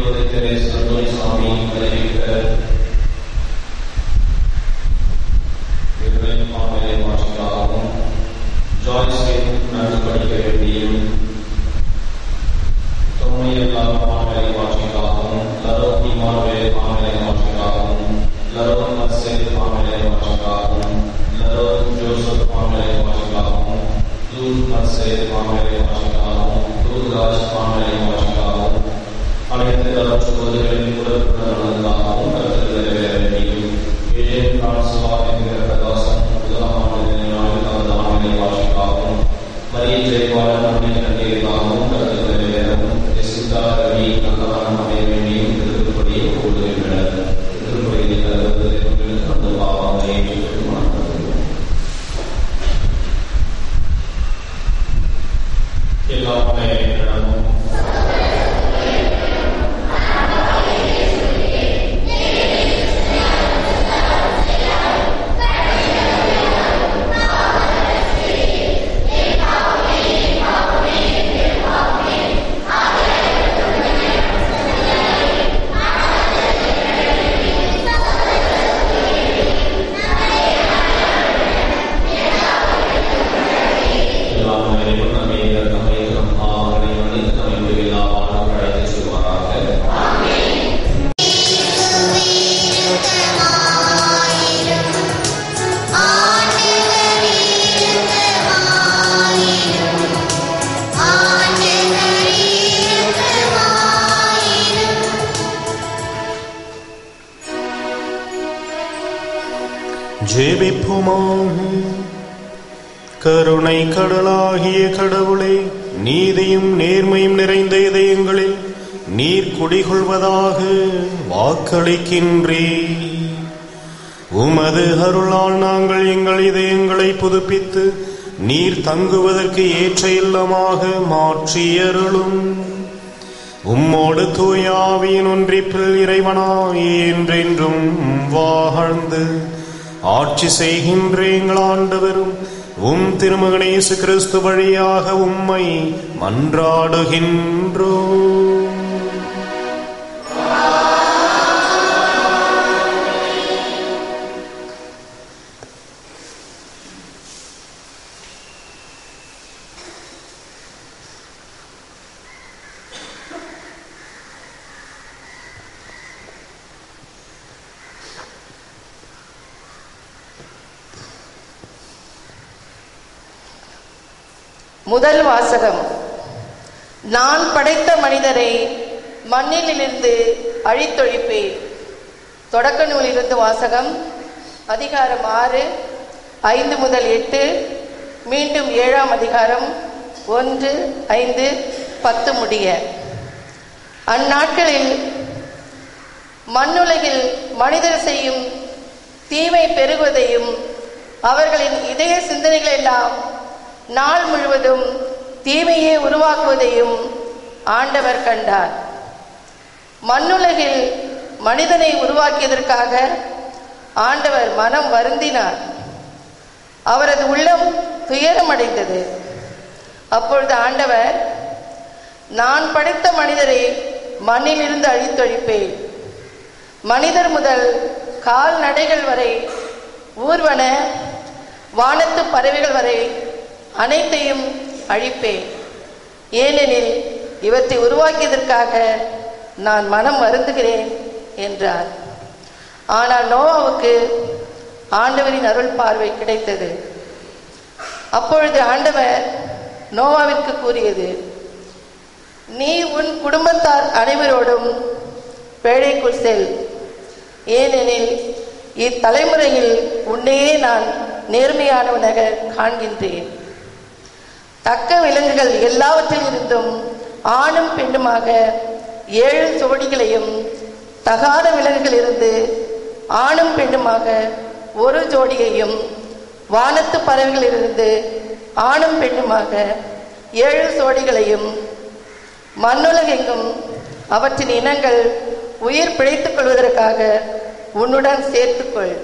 Tirupati Therese Anthony சுவாமி அறிவிக்க இவர்களின் பாடலை மாற்றிக்காகவும் ஜாய்ஸ்கே நன்கு படிக்க வேண்டியும் தொன்மையில்லா பாடலை மாற்றிக்காகவும் லரோக்கி மார்வே பாடலை மாற்றிக்காகவும் லரோன் மர்சேல் பாடலை மாற்றிக்காகவும் லரோன் ஜோசப் பாடலை மாற்றிக்காகவும் தூர் மர்சேல் பாடலை மாற்றிக்காகவும் தூர்ராஜ் பாடலை மாற்றிக்காகவும் அனைத்து தரப்புகளின் உடற்புணர்வுகளுக்காகவும் கருத்துக்களை நிறைவேற வேண்டியும் விஜயன் பிரான்சுவா என்கிற பிரகாசம் முதலாம் ஆண்டு நான்காவது ஆண்டினை வாசிக்காகவும் மரிய ஜெயபாலன் அன்னை கண்டியதாகவும் கருத்துக்களை நிறைவேறவும் எசிதா ரவி நகரான அமைய வேண்டியும் திருப்படியை கூடுகின்றனர் திருப்பதியில் கருத்து அந்த பாவங்களை எல்லா இடமும் எல்லாம் இறைவன் நம்மை நம்மை நம் பாவங்களை மன்னித்து நம்மை முடிவில்லா வாழ்வுக்கு அழைத்துச் செல்வாராக ஜெபிப்புமாக கருணை கடலாகிய கடவுளே நீதியும் நேர்மையும் நிறைந்த இதயங்களில் நீர் குடிகொள்வதாக வாக்களிக்கின்றே உமது அருளால் நாங்கள் எங்கள் இதயங்களை புதுப்பித்து நீர் தங்குவதற்கு ஏற்ற இல்லமாக மாற்றியருளும் உம்மோடு தூயாவியின் ஒன்றிப்பில் இறைவனாய் என்றென்றும் வாழ்ந்து ஆட்சி செய்கின்ற எங்கள் ஆண்டவரும் உம் திருமகனேசு கிறிஸ்து வழியாக உம்மை மன்றாடுகின்றோ முதல் வாசகம் நான் படைத்த மனிதரை மண்ணிலிருந்து அழித்தொழிப்பேன் தொடக்க நூலிலிருந்து வாசகம் அதிகாரம் ஆறு ஐந்து முதல் எட்டு மீண்டும் ஏழாம் அதிகாரம் ஒன்று ஐந்து பத்து முடிய அந்நாட்களில் மண்ணுலகில் மனிதர் செய்யும் தீமை பெருகுவதையும் அவர்களின் இதய சிந்தனைகள் எல்லாம் நாள் முழுவதும் தீமையை உருவாக்குவதையும் ஆண்டவர் கண்டார் மண்ணுலகில் மனிதனை உருவாக்கியதற்காக ஆண்டவர் மனம் வருந்தினார் அவரது உள்ளம் துயரமடைந்தது அப்பொழுது ஆண்டவர் நான் படைத்த மனிதரை மண்ணிலிருந்து அழித்தொழிப்பேன் மனிதர் முதல் கால்நடைகள் வரை ஊர்வன வானத்து பறவைகள் வரை அனைத்தையும் அழிப்பேன் ஏனெனில் இவற்றை உருவாக்கியதற்காக நான் மனம் வருந்துகிறேன் என்றார் ஆனால் நோவாவுக்கு ஆண்டவரின் அருள் பார்வை கிடைத்தது அப்பொழுது ஆண்டவர் நோவாவிற்கு கூறியது நீ உன் குடும்பத்தார் அனைவரோடும் பேழைக்குள் செல் ஏனெனில் இத்தலைமுறையில் உன்னையே நான் நேர்மையானவனாக காண்கின்றேன் தக்க விலங்குகள் எல்லாவற்றிலிருந்தும் ஆணும் பெண்ணுமாக ஏழு ஜோடிகளையும் தகாத விலங்குகளிலிருந்து ஆணும் பெண்ணுமாக ஒரு ஜோடியையும் வானத்து பறவைகளிலிருந்து ஆணும் பெண்ணுமாக ஏழு ஜோடிகளையும் மண்ணுலகெங்கும் அவற்றின் இனங்கள் உயிர் பிழைத்துக் கொள்வதற்காக உன்னுடன் சேர்த்துக்கொள்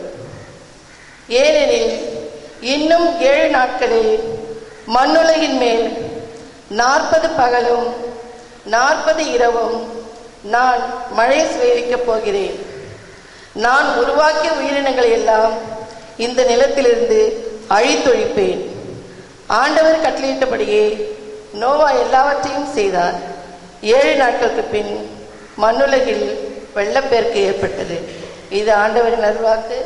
ஏனெனில் இன்னும் ஏழு நாட்களில் மண்ணுலகின் மேல் நாற்பது பகலும் நாற்பது இரவும் நான் மழை சுவேவிக்கப் போகிறேன் நான் உருவாக்கிய உயிரினங்களை எல்லாம் இந்த நிலத்திலிருந்து அழித்தொழிப்பேன் ஆண்டவர் கட்டளையிட்டபடியே நோவா எல்லாவற்றையும் செய்தார் ஏழு நாட்களுக்கு பின் மண்ணுலகில் வெள்ளப்பெருக்கு ஏற்பட்டது இது ஆண்டவரின் அருள்வாக்கு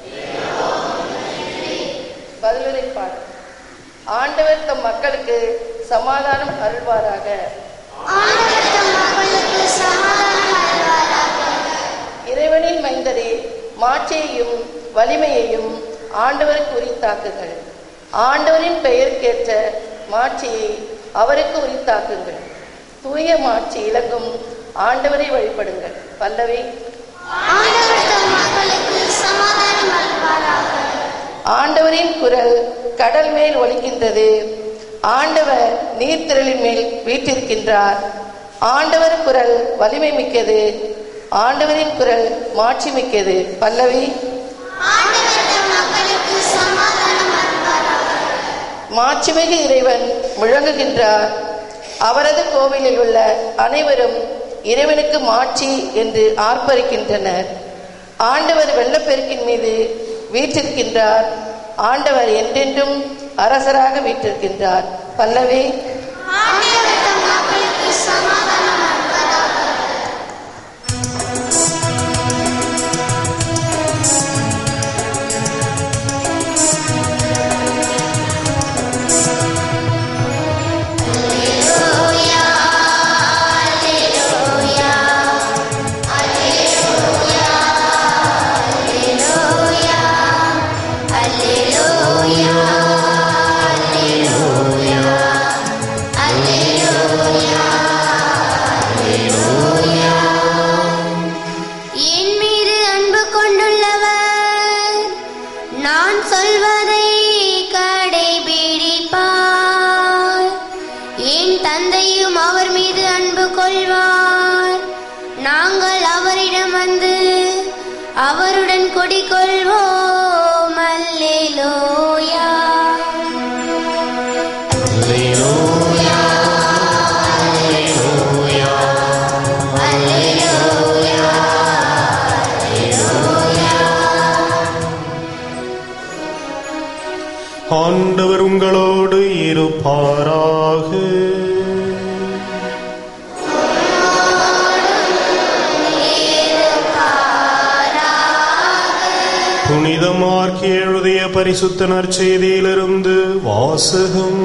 பதிலுரை பாடல் ஆண்டவர் தம் மக்களுக்கு சமாதானம் அருள்வாராக ஆண்டவர் தம் மக்களுக்கு சமாதானம் அருள்வாராக. இறைவனின் மைந்தரே மாட்சியையும் வலிமையையும் ஆண்டவருக்கு உரித்தாக்குங்கள் ஆண்டவரின் பெயருக்கேற்ற மாட்சியை அவருக்கு உரித்தாக்குங்கள் தூய மாட்சி இலங்கும் ஆண்டவரை வழிபடுங்கள் பல்லவி ஆண்டவர் தம் மக்களுக்கு சமாதானம் அருள்வாராக. ஆண்டவரின் குரல் கடல் மேல் ஒலிக்கின்றது ஆண்டவர் நீர்த்திரளின் மேல் வீற்றிருக்கின்றார் ஆண்டவர் குரல் வலிமை மிக்கது ஆண்டவரின் குரல் மாட்சி மிக்கது பல்லவி ஆண்டவர் தம் மக்களுக்கு சமாதானம் அருள்வாராக. மாட்சிமிகு இறைவன் முழங்குகின்றார் அவரது கோவிலில் உள்ள அனைவரும் இறைவனுக்கு மாட்சி என்று ஆர்ப்பரிக்கின்றனர் ஆண்டவர் வெள்ளப்பெருக்கின் மீது வீற்றிருக்கின்றார் ஆண்டவர் என்றென்றும் அரசராக வீற்றிருக்கின்றார் பல்லவி ஆண்டவர் தம் மக்களுக்கு சமாதானம் அருள்வாராக. என் மீது அன்பு கொண்டுள்ளவர் நான் சொல்வதை கடைபிடிப்பார் என் தந்தையும் அவர் மீது அன்பு கொள்வார் நாங்கள் அவரிடம் வந்து அவருடன் குடிகொள்வோம் அல்லேலூயா ஆண்டவர் உங்களோடு இருப்பாராக புனிதமார்க்கி எழுதிய பரிசுத்த நற்செய்தியிலிருந்து வாசகம்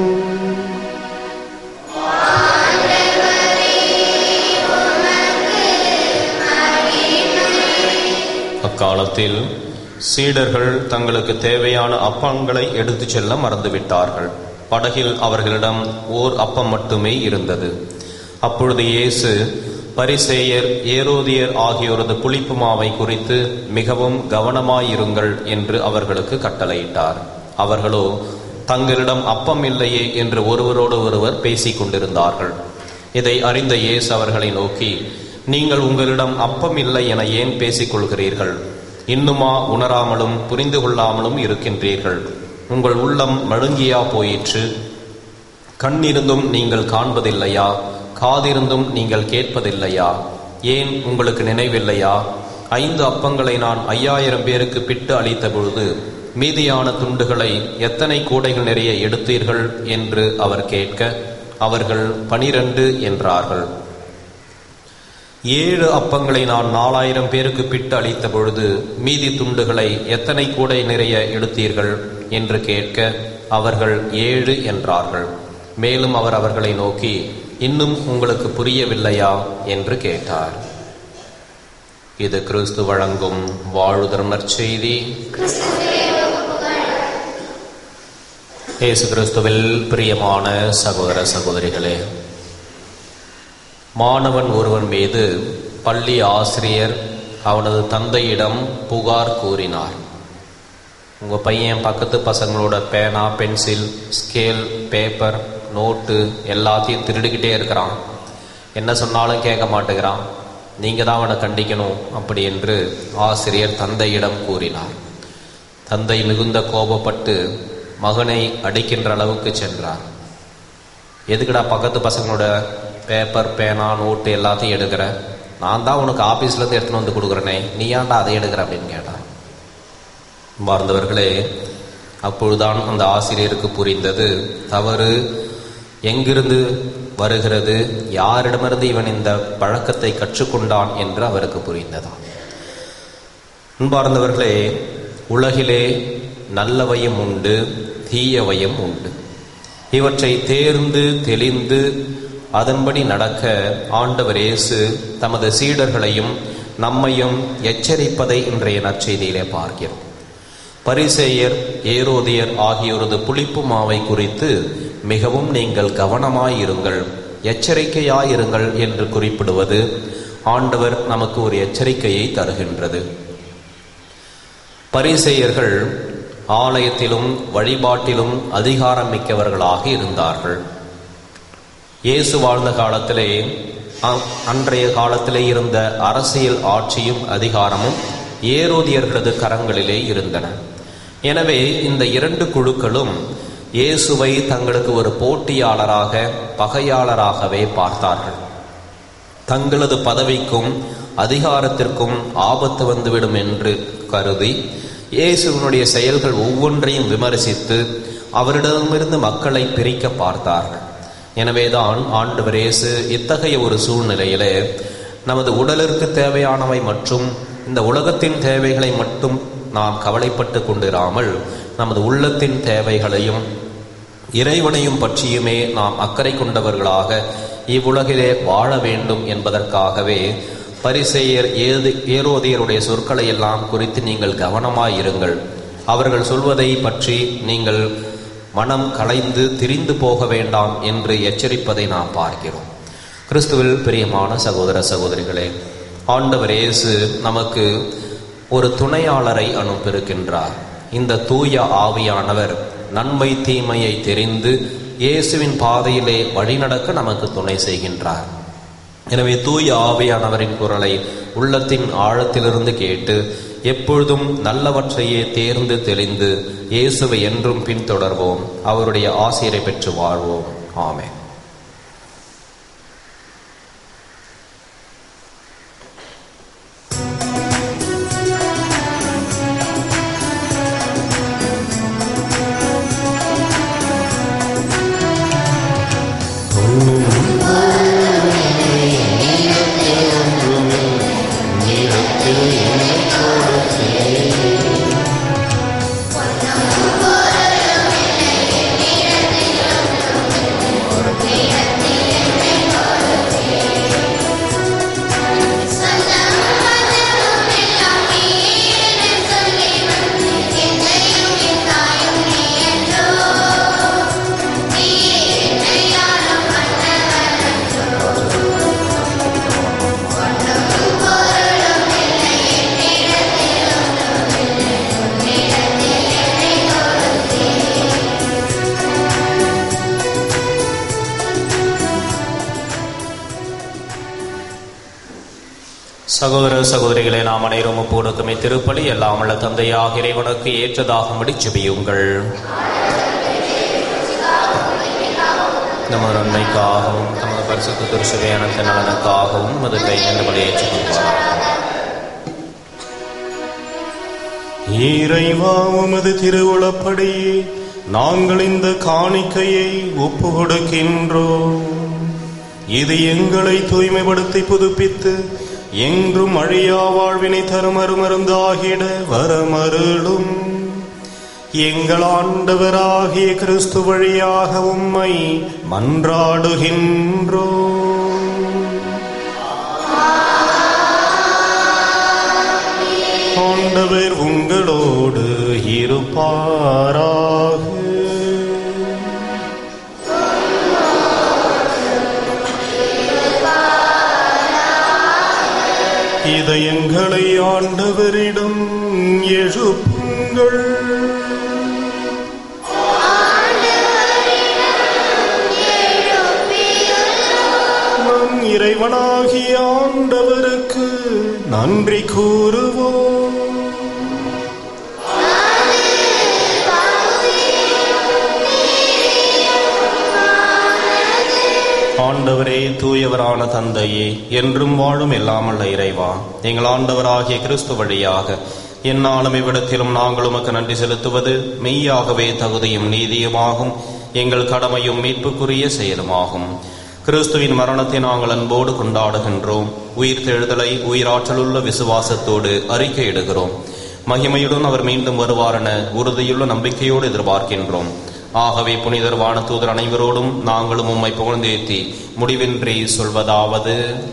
அக்காலத்தில் சீடர்கள் தங்களுக்கு தேவையான அப்பங்களை எடுத்துச் செல்ல மறந்துவிட்டார்கள் படகில் அவர்களிடம் ஓர் அப்பம் மட்டுமே இருந்தது அப்பொழுது இயேசு பரிசேயர் ஏரோதியர் ஆகியோரது புளிப்பு மாவை குறித்து மிகவும் கவனமாயிருங்கள் என்று அவர்களுக்கு கட்டளையிட்டார் அவர்களோ தங்களிடம் அப்பம் இல்லையே என்று ஒருவரோடு ஒருவர் பேசிக் கொண்டிருந்தார்கள் இதை அறிந்த இயேசு அவர்களை நோக்கி நீங்கள் உங்களிடம் அப்பம் இல்லை என ஏன் பேசிக் கொள்கிறீர்கள் இன்னுமா உணராமலும் புரிந்து கொள்ளாமலும் இருக்கின்றீர்கள் உங்கள் உள்ளம் மழுங்கியா போயிற்று கண்ணிருந்தும் நீங்கள் காண்பதில்லையா காதிருந்தும் நீங்கள் கேட்பதில்லையா ஏன் உங்களுக்கு நினைவில்லையா ஐந்து அப்பங்களை நான் ஐயாயிரம் பேருக்கு பிட்டு அளித்த பொழுது மீதியான துண்டுகளை எத்தனை கூடைகள் நிறைய எடுத்தீர்கள் என்று அவர் கேட்க அவர்கள் பனிரெண்டு என்றார்கள் ஏழு அப்பங்களை நான் நாலாயிரம் பேருக்கு பிட்டு அளித்த பொழுது மீதி துண்டுகளை எத்தனை கூடை நிறைய எடுத்தீர்கள் என்று கேட்க அவர்கள் ஏழு என்றார்கள் மேலும் அவர் அவர்களை நோக்கி இன்னும் உங்களுக்கு புரியவில்லையா என்று கேட்டார் இது கிறிஸ்து வழங்கும் வாழுதர் நற்செய்தி இயேசு கிறிஸ்துவில் பிரியமான சகோதர சகோதரிகளே மாணவன் ஒருவன் மீது பள்ளி ஆசிரியர் அவனது தந்தையிடம் புகார் கூறினார் உங்கள் பையன் பக்கத்து பசங்களோட பேனா பென்சில் ஸ்கேல் பேப்பர் நோட்டு எல்லாத்தையும் திருடிக்கிட்டே இருக்கிறான் என்ன சொன்னாலும் கேட்க மாட்டேங்கிறான் நீங்கள் தான் அவனை கண்டிக்கணும் அப்படி என்று ஆசிரியர் தந்தையிடம் கூறினார் தந்தை மிகுந்த கோபப்பட்டு மகனை அடிக்கின்ற அளவுக்கு சென்றார் எதுக்குடா பக்கத்து பசங்களோட பேப்பர் பேனா நோட்டு எல்லாத்தையும் எடுக்கிற நான் தான் உனக்கு ஆபீஸ்லேருந்து எடுத்துன்னு வந்து கொடுக்குறேனே நீ ஏன்டா அதை எடுக்கிற அப்படின்னு கேட்டான் பார்ந்தவர்களே அப்பொழுதுதான் அந்த ஆசிரியருக்கு புரிந்தது தவறு எங்கிருந்து வருகிறது யாரிடமிருந்து இவன் இந்த பழக்கத்தை கற்றுக்கொண்டான் என்று அவருக்கு புரிந்ததாம் அன்பார்ந்தவர்களே உலகிலே நல்லவையும் உண்டு தீயவையும் உண்டு இவற்றை தேர்ந்து தெளிந்து அதன்படி நடக்க ஆண்டவர் இயேசு தமது சீடர்களையும் நம்மையும் எச்சரிப்பதை இன்றைய நற்செய்தியிலே பார்க்கிறோம் பரிசேயர் ஏரோதியர் ஆகியோரது புளிப்பு மாவை குறித்து மிகவும் நீங்கள் கவனமாயிருங்கள் எச்சரிக்கையாயிருங்கள் என்று குறிப்பிடுவது ஆண்டவர் நமக்கு ஒரு எச்சரிக்கையை தருகின்றது பரிசேயர்கள் ஆலயத்திலும் வழிபாட்டிலும் அதிகாரம் மிக்கவர்களாக இருந்தார்கள் இயேசு வாழ்ந்த காலத்திலே அ- அன்றைய காலத்திலே இருந்த அரசியல் ஆட்சியும் அதிகாரமும் ஏரோதியர்களது கரங்களிலே இருந்தன எனவே இந்த இரண்டு குழுக்களும் இயேசுவை தங்களுக்கு ஒரு போட்டியாளராக பகையாளராகவே பார்த்தார்கள் தங்களது பதவிக்கும் அதிகாரத்திற்கும் ஆபத்து வந்துவிடும் என்று கருதி இயேசுவினுடைய செயல்கள் ஒவ்வொன்றையும் விமர்சித்து அவரிடமிருந்து மக்களை பிரிக்க பார்த்தார்கள் எனவேதான் ஆண்டவர் இயேசு இத்தகைய ஒரு சூழ்நிலையிலே நமது உடலிற்கு தேவையானவை மற்றும் இந்த உலகத்தின் தேவைகளை மட்டும் நாம் கவலைப்பட்டு கொண்டிராமல் நமது உள்ளத்தின் தேவைகளையும் இறைவனையும் பற்றியுமே நாம் அக்கறை கொண்டவர்களாக இவ்வுலகிலே வாழ வேண்டும் என்பதற்காகவே பரிசேயர் ஏது ஏரோதியருடைய சொற்களை எல்லாம் குறித்து நீங்கள் கவனமாயிருங்கள் அவர்கள் சொல்வதை பற்றி நீங்கள் மனம் கலைந்து திரிந்து போக வேண்டாம் என்று எச்சரிப்பதை நாம் பார்க்கிறோம் கிறிஸ்துவில் பிரியமான சகோதர சகோதரிகளே ஆண்டவர் இயேசு நமக்கு ஒரு துணையாளரை அனுப்பியிருக்கின்றார் இந்த தூய ஆவியானவர் நன்மை தீமையை தெரிந்து இயேசுவின் பாதையிலே வழிநடக்க நமக்கு துணை செய்கின்றார் எனவே தூய ஆவியானவரின் குரலை உள்ளத்தின் ஆழத்திலிருந்து கேட்டு எப்பொழுதும் நல்லவற்றையே தேர்ந்து தெளிந்து இயேசுவை என்றும் பின்தொடர்வோம் அவருடைய ஆசிரியரை பெற்று வாழ்வோம் ஆமென் சகோதர சகோதரிகளே நாம் அனைவரும் ஒப்புக்கொடுக்குமே திருப்பலி எல்லாம் உள்ள தந்தையாக இறைவனுக்கு ஏற்றதாகும்படி ஜெபியுங்கள் நமது நன்மைக்காகவும் நமது பரிசுத்த திருசுவையானத்த நலனுக்காகவும் நமது கை நின்றபடி ஏற்றுக்கொள்வார் இறைவா உமது திருவுளப்படியே நாங்கள் இந்த காணிக்கையை ஒப்பு கொடுக்கின்றோம் இது எங்களை தூய்மைப்படுத்தி புதுப்பித்து என்றும் அழியா வாழ்வினை தரும் அருமருந்தாகிட வரமருளும் எங்கள் ஆண்டவராகிய கிறிஸ்து வழியாக உம்மை மன்றாடுகின்றோம் ஆண்டவர் உங்களோடு இருப்பாராக இதயங்களை ஆண்டவரிடம் எழுப்புங்கள் நம் இறைவனாகிய ஆண்டவருக்கு நன்றி கூறுவோம் ஆண்டவரே தூயவரான தந்தையே என்றும் வாழும் எல்லாமல்ல இறைவா எங்கள் ஆண்டவராகிய கிறிஸ்து வழியாக எந்நாளும் இவ்விடத்திலும் நாங்கள் உமக்கு நன்றி செலுத்துவது மெய்யாகவே தகுதியும் நீதியுமாகும் எங்கள் கடமையும் மீட்புக்குரிய செயலுமாகும் கிறிஸ்துவின் மரணத்தை நாங்கள் அன்போடு கொண்டாடுகின்றோம் உயிர் தெழுதலை உயிராற்றலுள்ள விசுவாசத்தோடு அறிக்கையிடுகிறோம் மகிமையுடன் அவர் மீண்டும் வருவாரென உறுதியுள்ள நம்பிக்கையோடு எதிர்பார்க்கின்றோம் ஆகவே புனிதர் வானதூதர் அனைவரோடும் நாங்களும் உம்மை புகழ்ந்தேத்தி முடிவின்றி சொல்வதாவது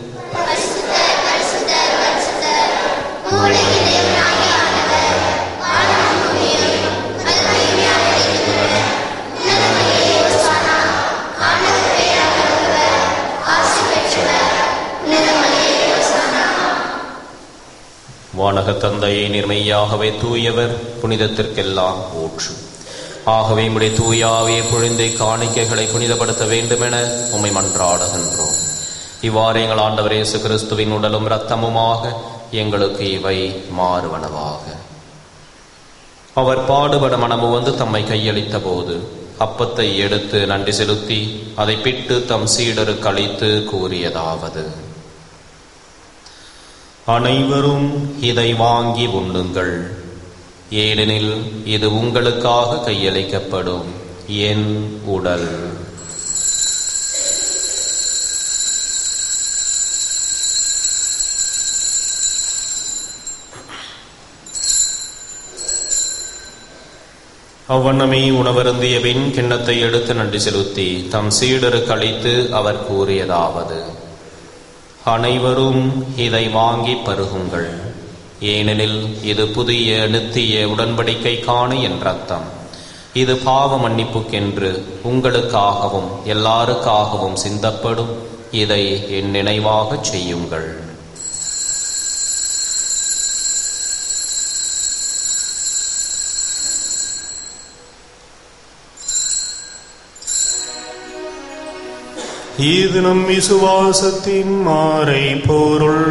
வானக தந்தையை நிர்மையாகவே தூயவர் புனிதத்திற்கெல்லாம் ஊற்று ஆகவே உம்முடைய தூயாவே பொழிந்தை காணிக்கைகளை புனிதப்படுத்த வேண்டுமென உம்மை மன்றாடுகின்றோம் இவ்வாறு எங்கள் ஆண்டவர் இயேசு கிறிஸ்துவின் உடலும் இரத்தமுமாக எங்களுக்கு இவை மாறுவனவாக அவர் பாடுபட மனமு வந்து தம்மை கையளித்த போது அப்பத்தை எடுத்து நன்றி செலுத்தி அதை பிட்டு தம் சீடருக்கு அளித்து கூறியதாவது அனைவரும் இதை வாங்கி உண்ணுங்கள் ஏனெனில் இது உங்களுக்காக கையளிக்கப்படும் என் உடல் அவ்வண்ணமே உணவருந்திய பின் கிண்ணத்தை எடுத்து நன்றி செலுத்தி தம் சீடருக்கு அளித்து அவர் கூறியதாவது அனைவரும் இதை வாங்கி பருகுங்கள் ஏனெனில் இது புதிய நித்திய உடன்படிக்கைக்கான என் ரத்தம் இது பாவ மன்னிப்புக்கென்று உங்களுக்காகவும் எல்லாருக்காகவும் சிந்தப்படும் இதை என் நினைவாகச் செய்யுங்கள் இது நம் விசுவாசத்தின் மாறை பொருள்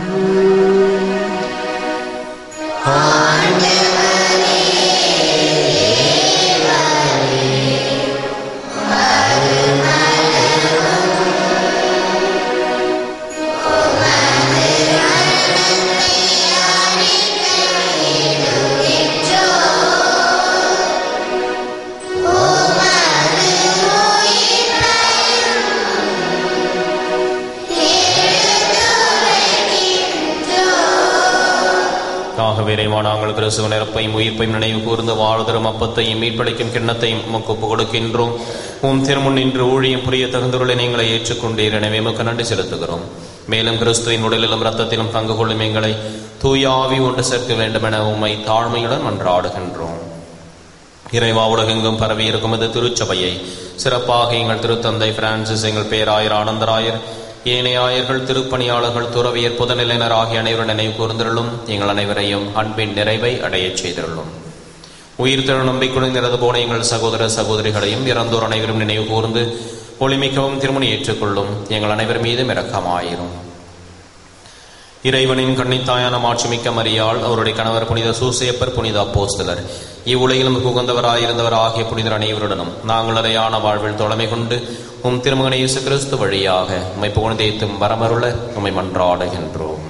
ஆகவே இறைவா நாங்கள் கிறிஸ்துவ நிரப்பையும் உயிர்ப்பையும் நினைவு கூர்ந்து வாழ்தரும் அப்பத்தையும் மீட்பளிக்கும் கிண்ணத்தையும் உமக்கு ஒப்புக் கொடுக்கின்றோம் உம் திருமுன் நின்று ஊழியம் புரிய தகுந்தவர்களை நீங்களை ஏற்றுக்கொண்டீர் எனவே உமக்கு நன்றி செலுத்துகிறோம் மேலும் கிறிஸ்துவின் உடலிலும் இரத்தத்திலும் பங்கு கொள்ளும் எங்களை தூயாவி ஒன்று சேர்க்க வேண்டுமென உம்மை தாழ்மையுடன் மன்றாடுகின்றோம் இறைவா உலகெங்கும் பரவி இருக்கும் இந்த திருச்சபையை சிறப்பாக எங்கள் திருத்தந்தை பிரான்சிஸ் எங்கள் பேராயர் ஆனந்தராயர் ஏனையாயர்கள் திருப்பணியாளர்கள் துறவியர் புதநிலையினர் ஆகிய அனைவரும் நினைவு கூர்ந்திருளும் எங்கள் அனைவரையும் அன்பின் நிறைவை அடையச் செய்திருளும் உயிர் திரு நம்பிக்கையுடன் இறந்து போன எங்கள் சகோதர சகோதரிகளையும் இறந்தோர் அனைவரும் நினைவு கூர்ந்து ஒளிமிக்கவும் திருமணி ஏற்றுக்கொள்ளும் எங்கள் அனைவர் மீதும் இரக்கமாயிரும் இறைவனின் கண்ணித்தாயான மாட்சிமிக்க மரியாள் அவருடைய கணவர் புனித சூசேப்பர் புனித அப்போஸ்தலர் இவ்வுலகிலும் புகுந்தவராயிருந்தவர் ஆகிய புனிதர் அனைவருடனும் நாங்கள் அறையான வாழ்வில் தொலைமை கொண்டு உம் திருமகன இயேசு கிறிஸ்து வழியாக உம்மை புகழ்ந்தேத்தும் வரமருள உம்மை மன்றாடுகின்றோம்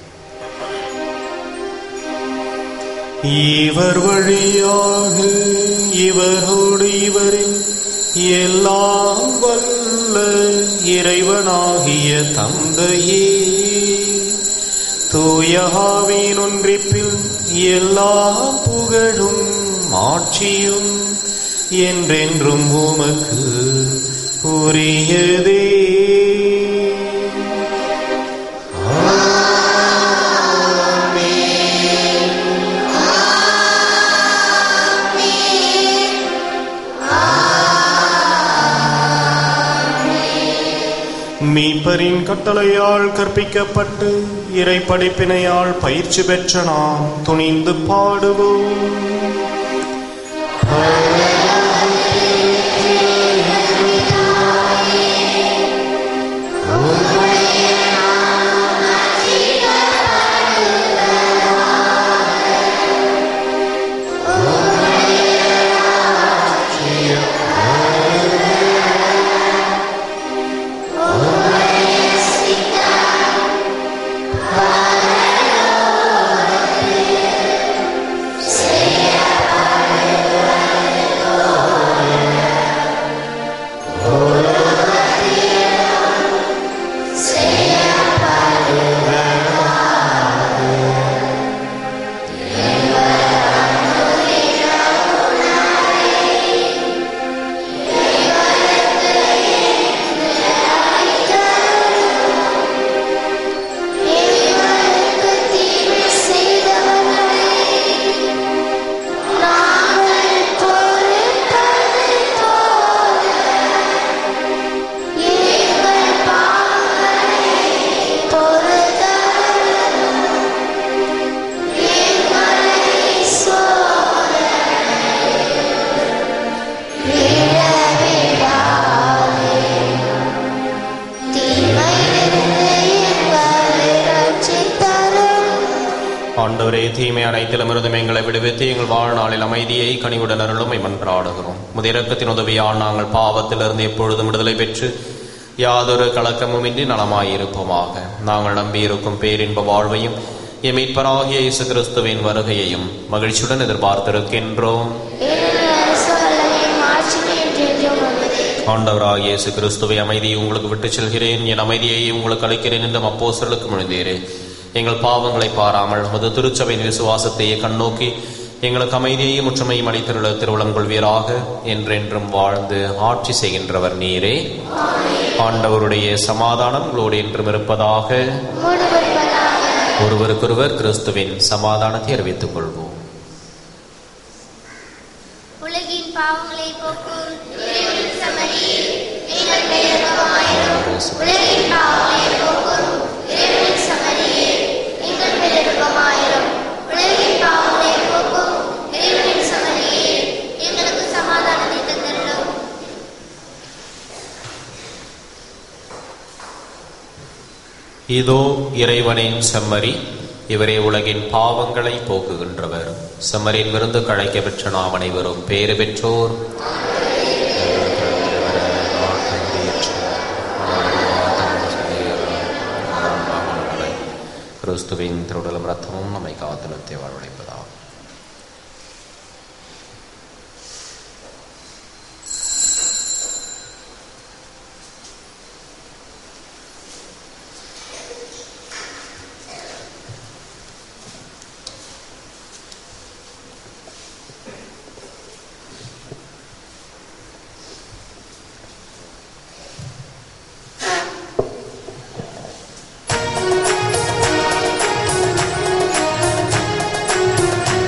இவர் வழியாக இவரோடு இவரில் எல்லாம் வல்ல இறைவனாகிய தந்தையே தூயகாவின் ஒன்றிப்பில் எல்லா புகழும் ஆட்சியும் என்றென்றும் உமக்கு உரியதே மீட்பரின் கட்டளையால் கற்பிக்கப்பட்டு இறை படிப்பினையால் பயிற்சி பெற்ற நாம் துணிந்து பாடுவோம் ஆ ஆண்டவரே தீமை அனைத்திலும் இருந்தும் எங்களை விடுவித்து எங்கள் வாழ்நாளில் அமைதியை கனிவுடன் அருளுமை மன்றாடுகிறோம் முதிரக்கத்தின் உதவியால் நாங்கள் பாவத்திலிருந்து எப்பொழுதும் விடுதலை பெற்று யாதொரு கலக்கமுமின்றி நலமாயிருப்போமாக நாங்கள் நம்பியிருக்கும் பேரின்ப வாழ்வையும் எம் மீட்பராகிய இயேசு கிறிஸ்துவின் வருகையையும் மகிழ்ச்சியுடன் எதிர்பார்த்திருக்கின்றோம் ஆண்டவராகிய இயேசு கிறிஸ்துவை அமைதியை உங்களுக்கு விட்டுச் செல்கிறேன் என் அமைதியை உங்களுக்கு அளிக்கிறேன் என்றும் அப்போஸ்தலருக்கு மொழிந்தீரே எங்கள் பாவங்களை பாராமல் உமது திருச்சபையின் விசுவாசத்தையே கண்ணோக்கி எங்களுக்கு அமைதியையும் முற்றுமையும் அளித்திருள்ள திருவுளம் கொள்வீராக என்றென்றும் வாழ்ந்து ஆட்சி செய்கின்றவர் நீரே ஆண்டவருடைய சமாதானம் உங்களோடு என்றும் இருப்பதாக ஒருவருக்கொருவர் கிறிஸ்துவின் சமாதானத்தை அறிவித்துக் கொள்வோம் உலகின் பாவங்களை போக்கும் இறைவனின் சமரியே, எங்கள் மேல் இரக்கமாயிரும். உலகின் பாவங்களை போக்கும் இறைவனின் சமரியே, எங்கள் மேல் இரக்கமாயிரும். உலகின் பாவங்களை போக்கும் இறைவனின் சமரியே, எங்களுக்கு சமாதானத்தை தந்தருளும் இதோ இறைவனின் செம்மறி இவரே உலகின் பாவங்களை போக்குகின்றவர் செம்மறியின் விருந்து கழைக்க பெற்ற நாம் அனைவரும் பேறு பெற்றோர் கிறிஸ்துவின் திருடலும் ரத்தமும் நம்மை காத்திரத்தை வாழ்வடைப்பதாகும் ஆ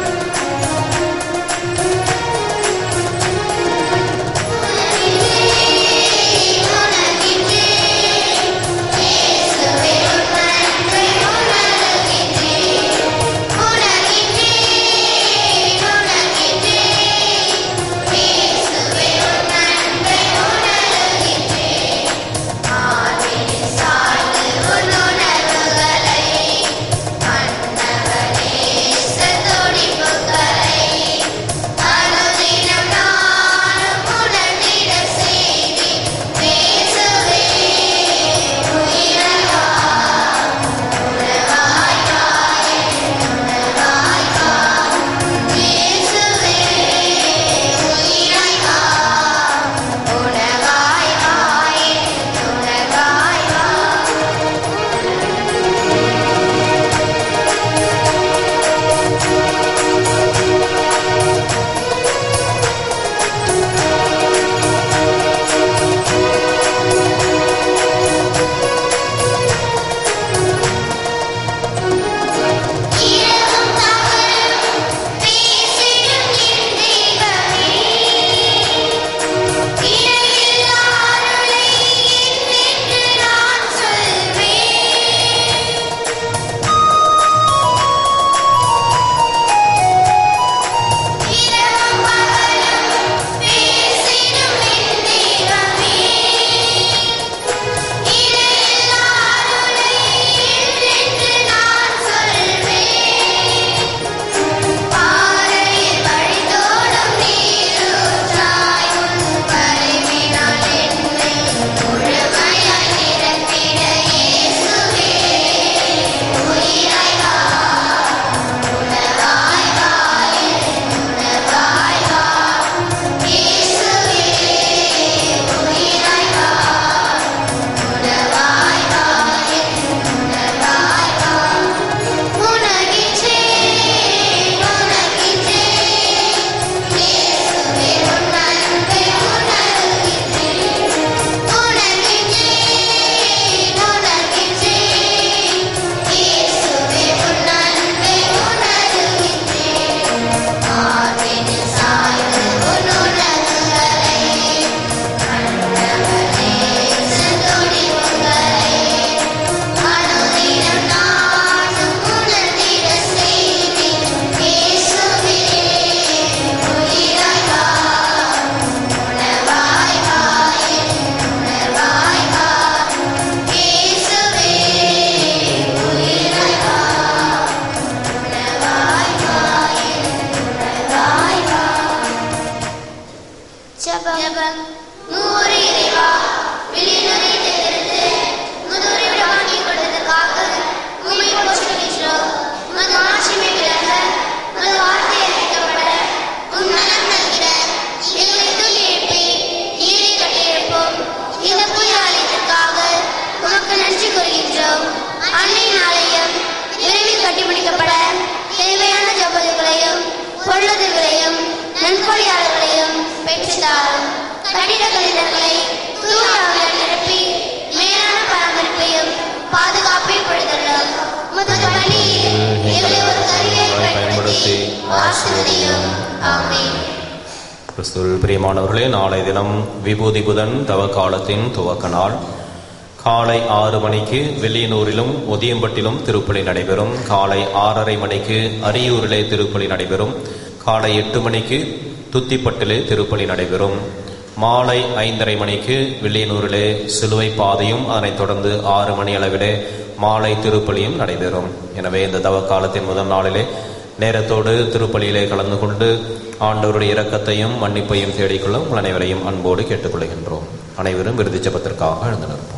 கிறிஸ்துவில் பிரியமானவர்களே நாளை தினம் விபூதி புதன் தவ காலத்தின் துவக்க நாள் காலை ஆறு மணிக்கு வெள்ளியனூரிலும் ஒதியம்பட்டிலும் திருப்பலி நடைபெறும் காலை ஆறரை மணிக்கு அரியூரிலே திருப்பலி நடைபெறும் காலை எட்டு மணிக்கு துத்திப்பட்டிலே திருப்பலி நடைபெறும் மாலை ஐந்தரை மணிக்கு வில்லியனூரிலே சிலுவை பாதையும் அதனைத் தொடர்ந்து ஆறு மணி அளவிலே மாலை திருப்பலியும் நடைபெறும் எனவே இந்த தவ காலத்தின் முதல் நாளிலே நேரத்தோடு திருப்பலியிலே கலந்து கொண்டு ஆண்டவருடைய இரக்கத்தையும் மன்னிப்பையும் தேடிக்கொள்ள உங்கள் அனைவரையும் அன்போடு கேட்டுக்கொள்கின்றோம் அனைவரும் விருதி ஜபத்திற்காக எழுந்து நிற்போம்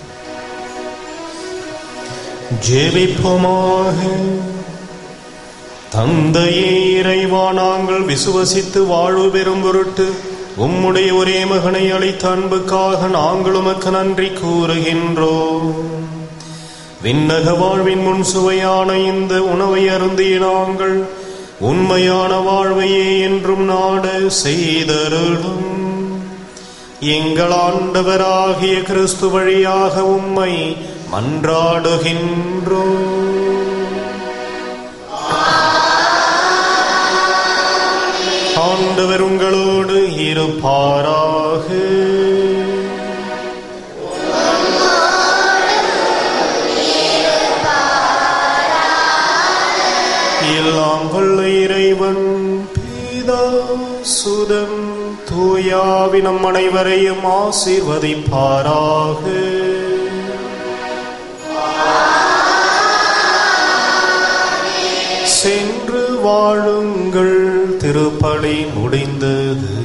ஜெபிப்போமாக தந்தையே இறைவா நாங்கள் விசுவசித்து வாழ்வு பெறும் பொருட்டு உம்முடைய ஒரே மகனை அளித்த அன்புக்காக நாங்கள் உமக்கு நன்றி கூறுகின்றோம் விண்ணக வாழ்வின் முன் சுவையான இந்த உணவை அருந்திய நாங்கள் உண்மையான வாழ்வையே என்றும் நாட செய்தருளும் எங்கள் ஆண்டவராகிய கிறிஸ்து வழியாக உம்மை மன்றாடுகின்றோம் ஆண்டவர் உங்களோடு இருப்பாராக எல்லாம் வல்ல இறைவன் பீதா சுதன் தூயாவி நம் அனைவரையும் ஆசீர்வதிப்பாராக சென்று வாழுங்கள் திருப்பலி முடிந்தது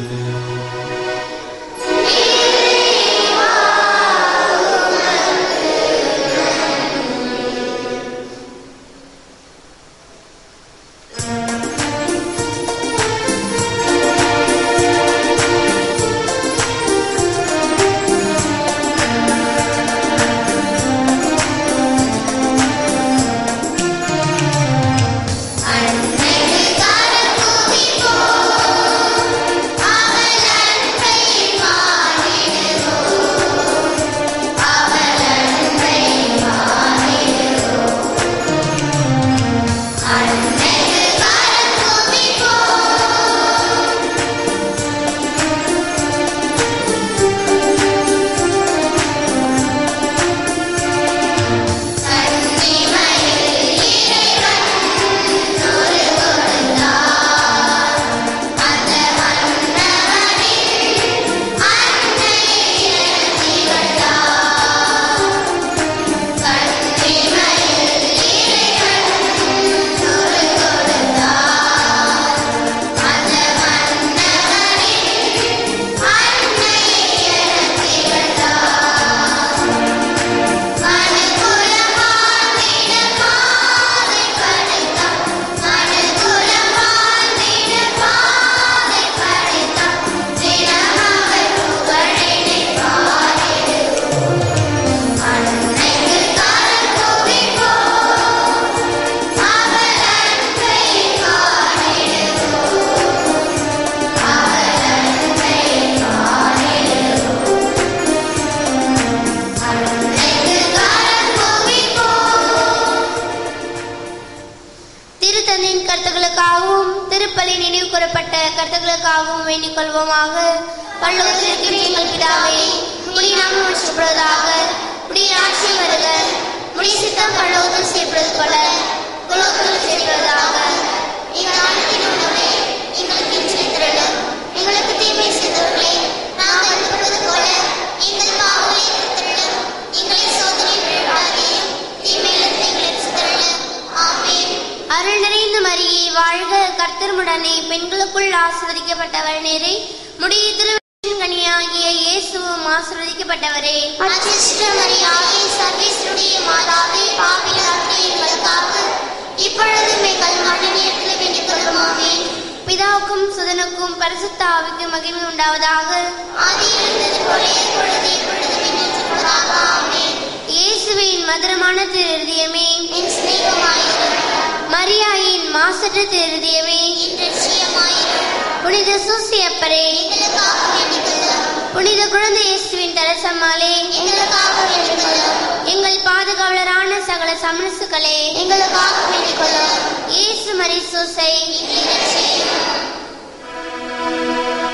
திருத்தந்தையின் கருத்துக்களுக்காகவும் திருப்பலி நினைவு கூறப்பட்ட கருத்துக்களுக்காகவும் வேண்டிக் கொள்வோமாக பல்லவத்தில் இருக்கிற எங்கள் பிதாவே முடி நாம் வச்சுப்படுவதாக முடி ஆட்சியம் வருக முடி சித்தம் பல்லவத்தில் செய்யப்படுவது போல குலோகத்தில் செய்யப்படுவதாக எங்கள் நாட்டின் உணவை எங்களுக்கு இன்று தரலும் எங்களுக்கு தீமை செய்தவர்களை நாம் மன்னிப்பது போல எங்கள் பாவங்களை தரலும் எங்களை சோதனை விழாவையும் தீமையிலிருந்து எங்களை தரலும் ஆமென் அருள் நிறைந்த மரியே வாழ்க கர்த்தர்முடனே பெண்களுக்குள் ஆசிர்வதிக்கப்பட்டவர் நேரே முடிய திருவின் கனியாகிய இயேசுவும் ஆசிர்வதிக்கப்பட்டவரே அச்சிஷ்ட மரியாதை சர்வேஸ்வருடைய மாதாவே பாவிலாகிய எங்களுக்காக இப்பொழுதும் எங்கள் மரண நேரத்தில் வேண்டிக் கொள்ளுமாமே பிதாவுக்கும் சுதனுக்கும் பரிசுத்த ஆவிக்கும் மகிமை உண்டாவதாக ஆதி இருந்தது போல இப்பொழுது இப்பொழுது நின்றதாக ஆமென் இயேசுவின் மதுரமான திருதயமே என் சிநேகமாயிரும் மரியாயின் மாசற்ற திருதயமே என் லட்சியமாயிரும் புனித சூசியப்பரே எங்களுக்காக வேண்டிக்கொள்ளும் புனித குழந்தை இயேசுவின் தரசம்மாளே எங்களுக்காக வேண்டிக்கொள்ளும் எங்கள் பாதுகாவலரான சகல சமரசுகளே எங்களுக்காக வேண்டிக்கொள்ளும் இயேசு மரி சூசை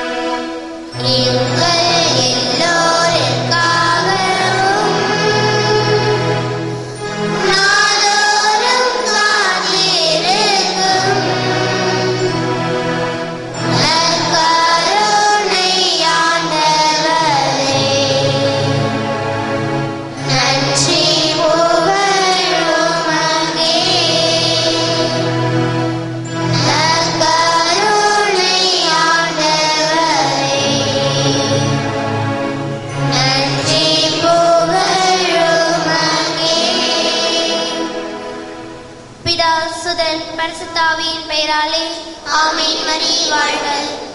எங்கள் எல்லோருக்காகவும் நாடோறும் காத்திருக்கும் நற்கருணை ஆண்டவரே நன்றி புகழுமக்கே நற்கருணை ஆண்டவரே நன்றி புகழுமக்கே பிதா சுதன் பரிசுத்தாவியின் பெயராலே ஆமீன் மரி வாழ்க